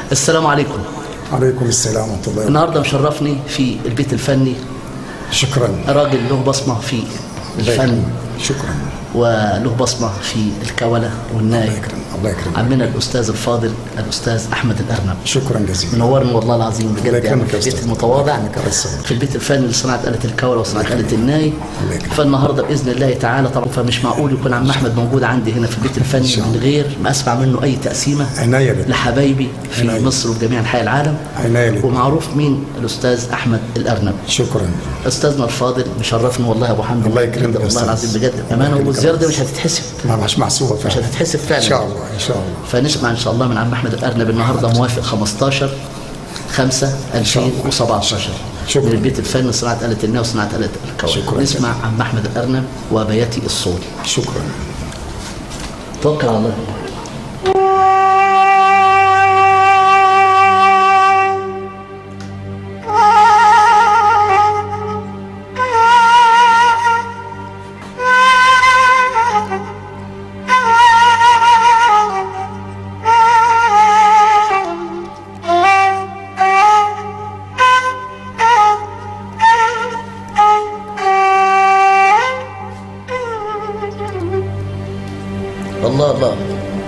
السلام عليكم عليكم السلام ورحمة الله وبركاته النهارده مشرفني في البيت الفني شكرا راجل له بصمه في الله الفن يكرمك. شكرا وله بصمه في الكوله الله والناي يكرمك الله يكرمك عمنا الاستاذ الفاضل الاستاذ احمد الارنب شكرا جزيلا منورني والله العظيم الله بجد يعني يكرمك في يا البيت أستاذ. المتواضع الله يكرمك يا أستاذ. في البيت الفني لصناعه آلة الكوره وصناعه آلة الناي الله يكرمك. فالنهارده باذن الله تعالى طبعا فمش معقول يكون عم احمد موجود عندي هنا في البيت الفني شاء من الله. غير ما اسمع منه اي تقسيمه عناية لك لحبايبي في عناية. مصر وفي جميع انحاء العالم عناية لك ومعروف مين الاستاذ احمد الارنب شكرا استاذنا الفاضل مشرفني والله يا ابو حمد الله يكرمك يا والله أستاذ. العظيم بجد الله امانه يكرمك يا والزياره دي أستاذ. مش هتتحسب ما مش محسوبة مش فعلا هتتحسب فعلا إن شاء الله إن شاء الله فنسمع ان شاء الله من عم احمد الارنب النهارده موافق 15 5 2017 شكراً. من البيت الفني صناعه آلة الناي وصناعه آلة الكون شكراً. نسمع عم احمد الارنب وبياتي الصول شكرا توكل على الله الله الله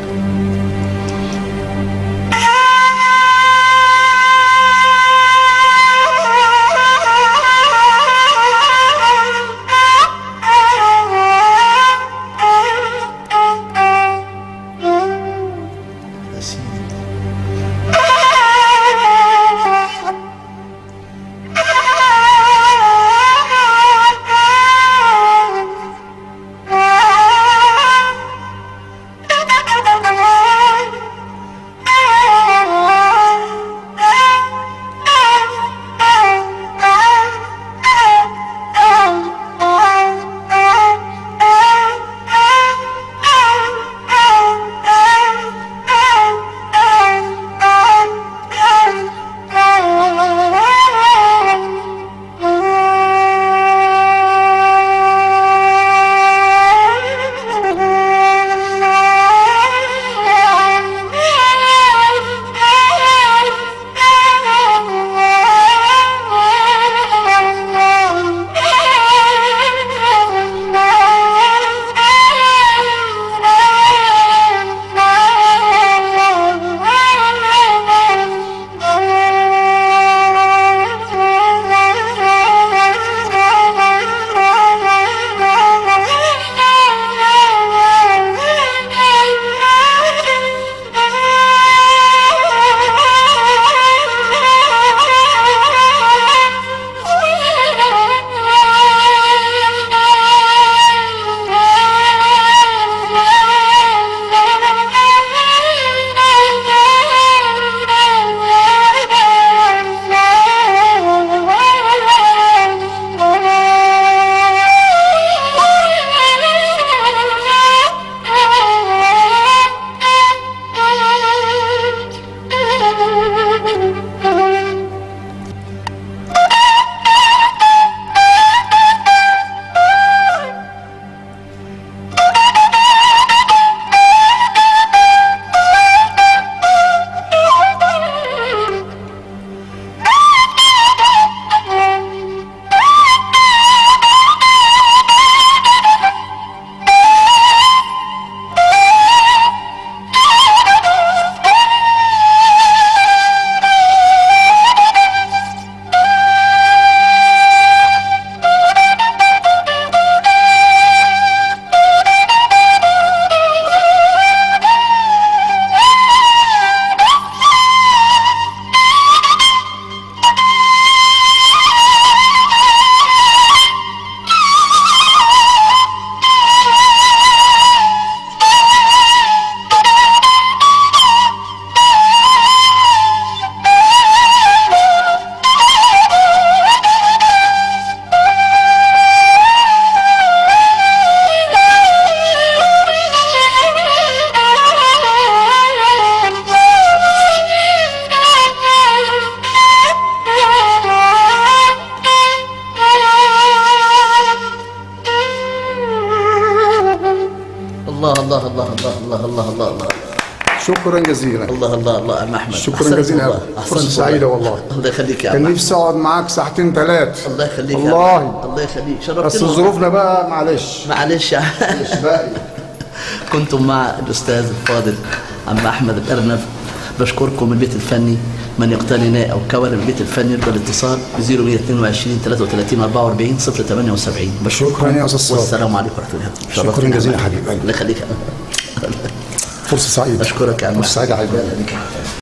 شكرا جزيلا الله الله الله يا عم احمد شكرا أحسنت جزيلا والله. يا أحسنت فرصة سعيدة والله. الله يخليك يا عم كان أحمد. نفسي اقعد معاك ساعتين ثلاث الله يخليك يا عم والله أحمد. الله يخليك بس شرفتنا ظروفنا بقى معلش معلش يا عم. مش باقي كنتم مع الأستاذ الفاضل عم أحمد الأرنب بشكركم البيت الفني من يقتني أو كون البيت الفني يرجى الاتصال ب 0122 33 44 078 بشكركم شكراً يا أستاذ صادق. والسلام عليكم ورحمة الله شكراً شرفتنا جزيلاً يا عم. حبيب قلبي. الله يخليك يا عم. فرصة سعيدة أشكرك يا عم فرصة سعيدة أحمد. حبيبي الله يخليك.